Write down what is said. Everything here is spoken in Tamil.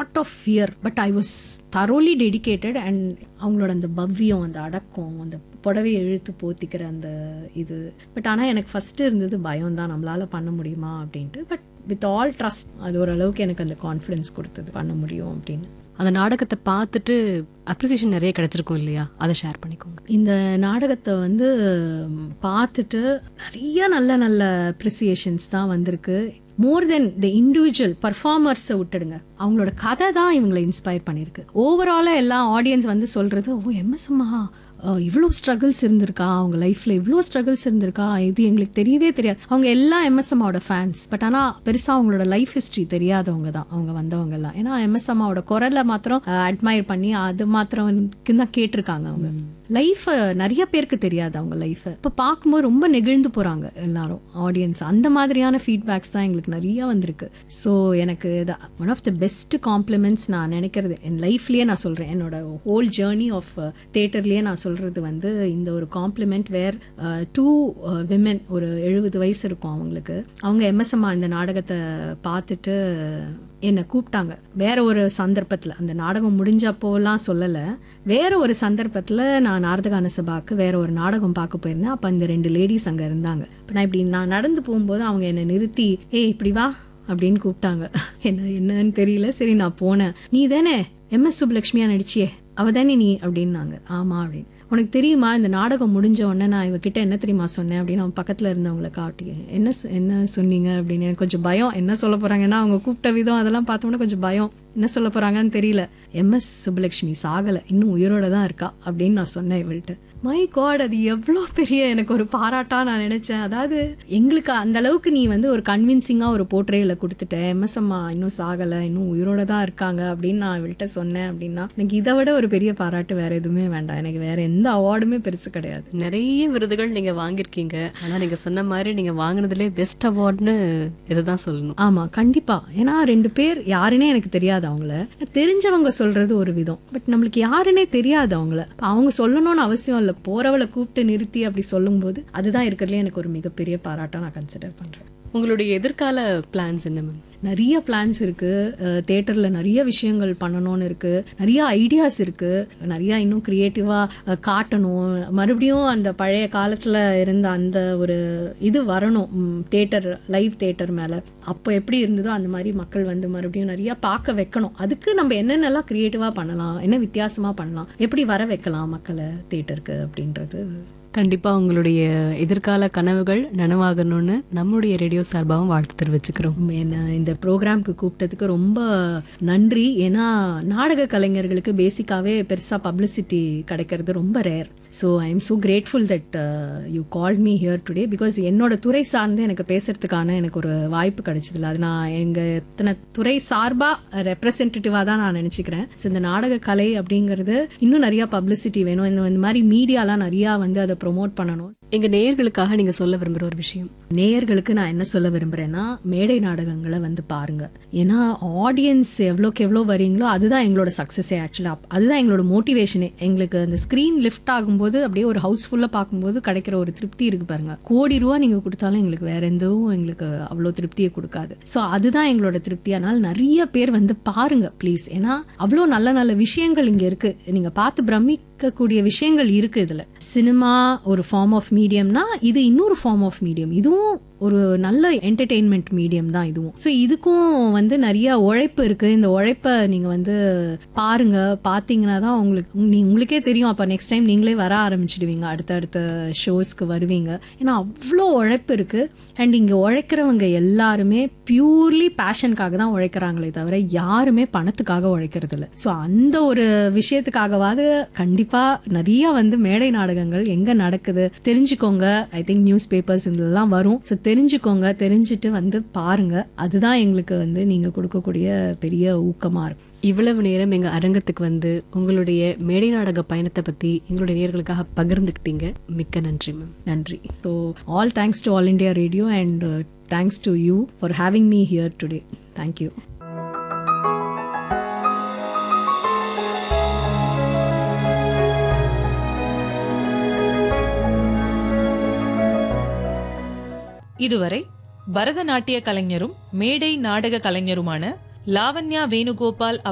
lot of fear but I was thoroughly dedicated and அவங்களோட அந்த பவ்யம் அந்த அடக்கம் அந்த புடவையை இழுத்து போத்திக்கிற அந்த இது பட் ஆனால் எனக்கு ஃபஸ்ட்டு இருந்தது பயம் தான் நம்மளால் பண்ண முடியுமா அப்படின்ட்டு பட் வித் ஆல் ட்ரஸ்ட் அது ஓரளவுக்கு எனக்கு அந்த கான்ஃபிடென்ஸ் கொடுத்தது பண்ண முடியும் அப்படின்னு அந்த நாடகத்தை பார்த்துட்டு அப்ரிசியேஷன் நிறைய கிடைச்சிருக்கும் இல்லையா அதை ஷேர் பண்ணிக்கோங்க இந்த நாடகத்தை வந்து ம், பார்த்துட்டு நிறைய நல்ல நல்ல அப்ரிசியேஷன்ஸ் தான் வந்திருக்கு மோர் தென் த இண்டிவிஜுவல் பர்ஃபார்மர்ஸை விட்டுடுங்க அவங்களோட கதை தான் இவங்களை இன்ஸ்பயர் பண்ணியிருக்கு ஓவராலாக எல்லா ஆடியன்ஸ் வந்து சொல்கிறது ஓ எம்எஸ்எம்மா இவ்வளோ ஸ்ட்ரகிள்ஸ் இருந்திருக்கா அவங்க லைஃப்பில் இவ்வளோ ஸ்ட்ரகிள்ஸ் இருந்திருக்கா இது எங்களுக்கு தெரியவே தெரியாது அவங்க எல்லாம் எம்எஸ்எம்மாவோட ஃபேன்ஸ் பட் ஆனால் பெருசாக அவங்களோட லைஃப் ஹிஸ்ட்ரி தெரியாதவங்க தான் அவங்க வந்தவங்க எல்லாம் ஏன்னா எம்எஸ்எம்மாவோட குரலை மாத்திரம் அட்மையர் பண்ணி அது மாத்திரம் தான் கேட்டிருக்காங்க அவங்க லைஃப் நிறைய பேருக்கு தெரியாது அவங்க லைஃப் இப்போ பார்க்கும்போது ரொம்ப நெகிழ்ந்து போறாங்க எல்லாரும் ஆடியன்ஸ் அந்த மாதிரியான ஃபீட்பேக்ஸ் தான் எங்களுக்கு நிறைய வந்திருக்கு ஸோ எனக்கு one of the best compliments நான் நினைக்கிறது என் லைஃப்லயே நான் சொல்றேன் என்னோட ஹோல் ஜேர்னி ஆஃப் தேட்டர்லயே நான் சொல்றது வந்து இந்த ஒரு காம்ப்ளிமெண்ட் வேர் டூ விமென் ஒரு எழுபது வயசு இருக்கும் அவங்களுக்கு அவங்க எம்எஸ்எம்மா இந்த நாடகத்தை பார்த்துட்டு என்னை கூப்பிட்டாங்க வேற ஒரு சந்தர்ப்பத்தில் அந்த நாடகம் முடிஞ்சப்போலாம் சொல்லலை வேற ஒரு சந்தர்ப்பத்தில் நான் நாரதகான சபாக்கு வேற ஒரு நாடகம் பார்க்க போயிருந்தேன் அப்போ இந்த ரெண்டு லேடிஸ் அங்கே இருந்தாங்க இப்போ நான் இப்படி நான் நடந்து போகும்போது அவங்க என்னை நிறுத்தி ஏய் இப்படி வா அப்படின்னு கூப்பிட்டாங்க என்ன என்னன்னு தெரியல சரி நான் போனேன் நீ தானே எம்எஸ் சுப்புலட்சுமியா நடிச்சியே அவ தானே நீ அப்படின்னாங்க ஆமா அப்படின்னு உனக்கு தெரியுமா இந்த நாடகம் முடிஞ்ச உடனே நான் இவகிட்ட என்ன தெரியுமா சொன்னேன் அப்படின்னு அவன் பக்கத்தில் இருந்தவங்கள காட்டி என்ன சொ- என்ன சொன்னீங்க அப்படின்னு எனக்கு கொஞ்சம் பயம் என்ன சொல்ல போறாங்கன்னா அவங்க கூப்பிட்ட விதம் அதெல்லாம் பார்த்தோம்னா கொஞ்சம் பயம் என்ன சொல்ல போறாங்கன்னு தெரியல எம்எஸ் சுப்புலட்சுமி சாகலை இன்னும் உயிரோட தான் இருக்கா அப்படின்னு நான் சொன்னேன் இவள்கிட்ட மை காட் அது எவ்வளோ பெரிய எனக்கு ஒரு பாராட்டா நான் நினைச்சேன் அதாவது எங்களுக்கு அந்த அளவுக்கு நீ வந்து ஒரு கன்வின்சிங்கா ஒரு போர்ட்ரேல கொடுத்துட்ட எம்எஸ் அம்மா இன்னும் சாகலை இன்னும் உயிரோட தான் இருக்காங்க அப்படின்னு நான் இவள்கிட்ட சொன்னேன் அப்படின்னா எனக்கு இதை விட ஒரு பெரிய பாராட்டு வேற எதுவுமே வேண்டாம் எனக்கு வேற எந்த அவார்டுமே பெருசு கிடையாது நிறைய விருதுகள் நீங்க வாங்கியிருக்கீங்க ஆனா நீங்க சொன்ன மாதிரி நீங்க வாங்கினதுலே பெஸ்ட் அவார்ட்னு இதுதான் சொல்லணும் ஆமா கண்டிப்பா ஏன்னா ரெண்டு பேர் யாருன்னே எனக்கு தெரியாது அவங்கள தெரிஞ்சவங்க சொல்றது ஒரு விதம் பட் நம்மளுக்கு யாருன்னே தெரியாது அவங்கள இப்ப அவங்க சொல்லணும்னு அவசியம் இல்லை போறவளை கூப்பிட்டு நிறுத்தி அப்படி சொல்லும்போது அதுதான் இருக்கிறதுலே எனக்கு ஒரு மிகப்பெரிய பாராட்டா நான் கன்சிடர் பண்றேன் உங்களுடைய எதிர்கால பிளான்ஸ் என்ன மேம் நிறைய பிளான்ஸ் இருக்கு தேட்டர்ல நிறைய விஷயங்கள் பண்ணணும்னு இருக்கு நிறைய ஐடியாஸ் இருக்கு நிறைய இன்னும் கிரியேட்டிவா காட்டணும் மறுபடியும் அந்த பழைய காலத்துல இருந்த அந்த ஒரு இது வரணும் தேட்டர் லைவ் தேட்டர் மேல அப்போ எப்படி இருந்ததோ அந்த மாதிரி மக்கள் வந்து மறுபடியும் நிறைய பார்க்க வைக்கணும் அதுக்கு நம்ம என்னென்னலாம் கிரியேட்டிவா பண்ணலாம் என்ன வித்தியாசமா பண்ணலாம் எப்படி வர வைக்கலாம் மக்களை தேட்டருக்கு அப்படின்றது கண்டிப்பா உங்களுடைய எதிர்கால கனவுகள் நனவாகணும்னு நம்முடைய ரேடியோ சார்பாகவும் வாழ்த்து தெரிவிச்சுக்கிறோம் என்ன இந்த ப்ரோக்ராம்க்கு கூப்பிட்டதுக்கு ரொம்ப நன்றி ஏன்னா நாடக கலைஞர்களுக்கு பேசிக்காவே பெருசா பப்ளிசிட்டி கிடைக்கிறது ரொம்ப rare so I am so grateful that you call me here today because என்னோட துறை சார்ந்து எனக்கு பேசுறதுக்கான எனக்கு ஒரு வாய்ப்பு கிடைச்சதில்ல அது நான் எங்க இத்தனை துறை சார்பா ரெப்ரசன்டேட்டிவாக தான் நான் நினச்சிக்கிறேன் ஸோ இந்த நாடக கலை அப்படிங்கிறது இன்னும் நிறைய பப்ளிசிட்டி வேணும் இந்த இந்த மாதிரி மீடியாலாம் நிறையா வந்து அதை ப்ரொமோட் பண்ணணும் எங்க நேயர்களுக்காக நீங்க சொல்ல விரும்புற ஒரு விஷயம் நேயர்களுக்கு நான் என்ன சொல்ல விரும்புறேன்னா மேடை நாடகங்களை வந்து பாருங்க ஏன்னா ஆடியன்ஸ் எவ்வளோக்கு எவ்வளோ வரீங்களோ அதுதான் எங்களோட சக்ஸஸே ஆக்சுவலாக அதுதான் எங்களோட மோட்டிவேஷனே எங்களுக்கு அந்த ஸ்க்ரீன் லிஃப்ட் ஆகும்போது அப்படியே ஒரு ஹவுஸ்ஃபுல்லாக பார்க்கும்போது கிடைக்கிற ஒரு திருப்தி இருக்கு பாருங்க கோடி ரூபா நீங்கள் கொடுத்தாலும் எங்களுக்கு வேற எந்தவும் எங்களுக்கு அவ்வளோ திருப்தியை கொடுக்காது ஸோ அதுதான் எங்களோட திருப்தி அதனால நிறைய பேர் வந்து பாருங்க ப்ளீஸ் ஏன்னா அவ்வளோ நல்ல நல்ல விஷயங்கள் இங்கே இருக்கு நீங்க பார்த்து பிரமிக்கக்கூடிய விஷயங்கள் இருக்கு இதுல சினிமா ஒரு ஃபார்ம் ஆஃப் மீடியம்னா இது இன்னொரு ஃபார்ம் ஆஃப் மீடியம் இதுவும் ஒரு நல்ல என்டர்டெயின்மெண்ட் மீடியம் தான் இதுவும் ஸோ இதுக்கும் வந்து நிறைய உழைப்பு இருக்கு இந்த உழைப்பை நீங்க வந்து பாருங்க பார்த்தீங்கன்னா தான் உங்களுக்கு நீ உங்களுக்கே தெரியும் அப்போ நெக்ஸ்ட் டைம் நீங்களே வர ஆரம்பிச்சிடுவீங்க அடுத்தடுத்த ஷோஸ்க்கு வருவீங்க ஏன்னா அவ்வளோ உழைப்பு இருக்கு அண்ட் இங்கே உழைக்கிறவங்க எல்லாருமே பியூர்லி பேஷனுக்காக தான் உழைக்கிறாங்களே தவிர யாருமே பணத்துக்காக உழைக்கிறது இல்லை ஸோ அந்த ஒரு விஷயத்துக்காகவாது கண்டிப்பா நிறைய வந்து மேடை நாடகங்கள் எங்க நடக்குது தெரிஞ்சுக்கோங்க ஐ திங்க் நியூஸ் பேப்பர்ஸ் இதெல்லாம் வரும் ஸோ தெரிஞ்சுக்கோங்க தெரிஞ்சுட்டு வந்து பாருங்க அதுதான் எங்களுக்கு வந்து நீங்க கொடுக்கக்கூடிய பெரிய ஊக்கமா இருக்கும் இவ்வளவு நேரம் எங்க அரங்கத்துக்கு வந்து உங்களுடைய மேடை நாடக பயணத்தை பத்தி எங்களுடைய நேயர்களுக்காக பகிர்ந்துக்கிட்டீங்க மிக்க நன்றி மேம் நன்றி so all thanks to All India Radio and thanks to you for having me here today thank you இதுவரை பரதநாட்டிய கலைஞரும் மேடை நாடக கலைஞருமான லாவண்யா வேணுகோபால்